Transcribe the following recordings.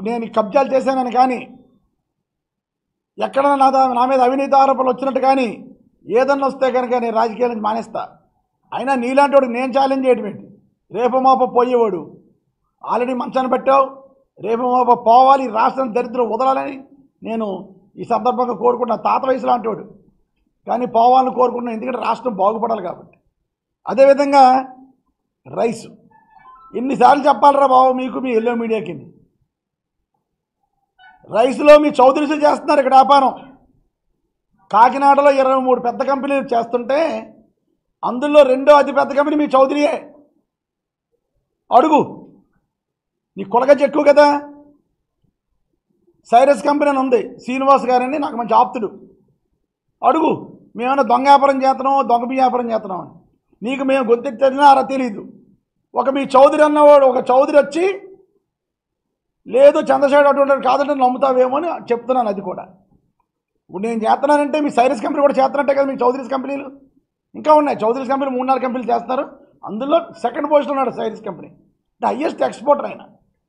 నేను ఈ కబ్జాలు చేశానని కానీ ఎక్కడ నా దా- నా మీద అవినీతి ఆరోపణలు వచ్చినట్టు కానీ ఏదన్నా వస్తే కనుక నేను రాజకీయాల నుంచి మానేస్తా అయినా నీలాంటి వాడికి నేను ఛాలెంజ్ చేయడం ఏంటి రేపు మాప పోయేవాడు ఆల్రెడీ మంచాన్ని పెట్టావు రేపు మాప పోవాలి ఈ రాష్ట్రం దరిద్రం వదలాలని నేను ఈ సందర్భంగా కోరుకుంటున్నా తాత వయసు లాంటి వాడు కానీ పోవాలని కోరుకుంటున్నాను ఎందుకంటే రాష్ట్రం బాగుపడాలి కాబట్టి అదేవిధంగా రైసు ఎన్నిసార్లు చెప్పాలరా బాబు మీకు మీ ఎల్లో మీడియాకి రైస్లో మీ చౌదరిసులు చేస్తున్నారు ఇక్కడ వ్యాపారం కాకినాడలో ఇరవై మూడు పెద్ద కంపెనీలు చేస్తుంటే అందులో రెండో అతి పెద్ద కంపెనీ మీ చౌదరియే అడుగు నీ కొలగజ్జ ఎక్కువ కదా సైరస్ కంపెనీ అని ఉంది శ్రీనివాస్ గారని నాకు మంచి ఆప్తుడు అడుగు మేమైనా దొంగ వ్యాపారం చేస్తున్నాం దొంగ బియ్య వ్యాపారం చేస్తున్నాం అని నీకు మేము గొంతెత్తి తెలియనా తెలియదు ఒక మీ చౌదరి అన్నవాడు ఒక చౌదరి వచ్చి లేదు చంద్రశేఖర్ అటువంటి కాదంటే నమ్ముతావేమో అని చెప్తున్నాను అది కూడా ఇప్పుడు నేను చేస్తున్నానంటే మీ సైరస్ కంపెనీ కూడా చేస్తున్నట్టే కదా మీ చౌదరీస్ కంపెనీలు ఇంకా ఉన్నాయి చౌదరీస్ కంపెనీ మూడు నాలుగు కంపెనీలు చేస్తున్నారు అందులో సెకండ్ పొజిషన్ ఉన్నాడు Cyrus company the highest exporter ఆయన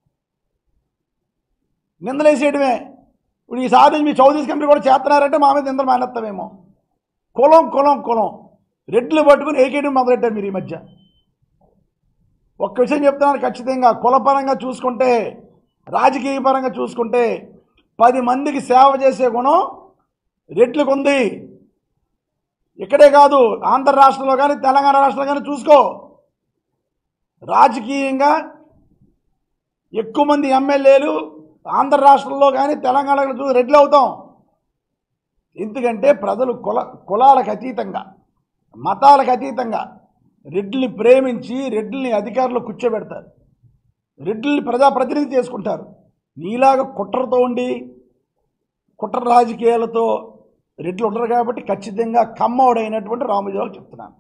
నిందలేసేయడమే ఇప్పుడు ఈసారి మీ చౌదరీస్ కంపెనీ కూడా చేస్తున్నారంటే మా మీద నిందలు మానేస్తామేమో కులం కులం కులం రెడ్లు పట్టుకుని ఏకేయడం మొదలెట్టారు మీరు ఈ మధ్య ఒక్క విషయం చెప్తున్నాను ఖచ్చితంగా కులపరంగా చూసుకుంటే రాజకీయ పరంగా చూసుకుంటే పది మందికి సేవ చేసే గుణం రెడ్లకు ఉంది ఇక్కడే కాదు ఆంధ్ర రాష్ట్రంలో కానీ తెలంగాణ రాష్ట్రంలో కానీ చూసుకో రాజకీయంగా ఎక్కువ మంది ఎమ్మెల్యేలు ఆంధ్ర రాష్ట్రంలో కానీ తెలంగాణలో చూసి రెడ్లు అవుతాం ఎందుకంటే ప్రజలు కుల కులాలకు అతీతంగా మతాలకు అతీతంగా రెడ్లని ప్రేమించి రెడ్లని అధికారులు కూర్చోబెడతారు రెడ్లని ప్రజాప్రతినిధి చేసుకుంటారు నీలాగా కుట్రతో ఉండి కుట్ర రాజకీయాలతో రెడ్లు ఉండరు కాబట్టి ఖచ్చితంగా కమ్మోడైనటువంటి రామోజీరావు చెప్తున్నాను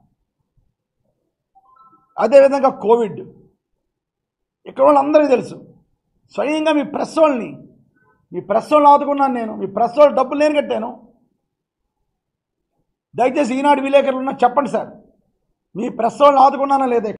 అదేవిధంగా కోవిడ్ ఇక్కడ వాళ్ళందరికీ తెలుసు స్వయంగా మీ ప్రెస్ వాళ్ళని మీ ప్రెస్ వాళ్ళని ఆదుకున్నాను నేను మీ ప్రెస్ వాళ్ళు డబ్బులు నేను కట్టాను దయచేసి ఈనాడు విలేకరులు ఉన్నా చెప్పండి సార్ మీ ప్రెస్ వాళ్ళని ఆదుకున్నానా లేదా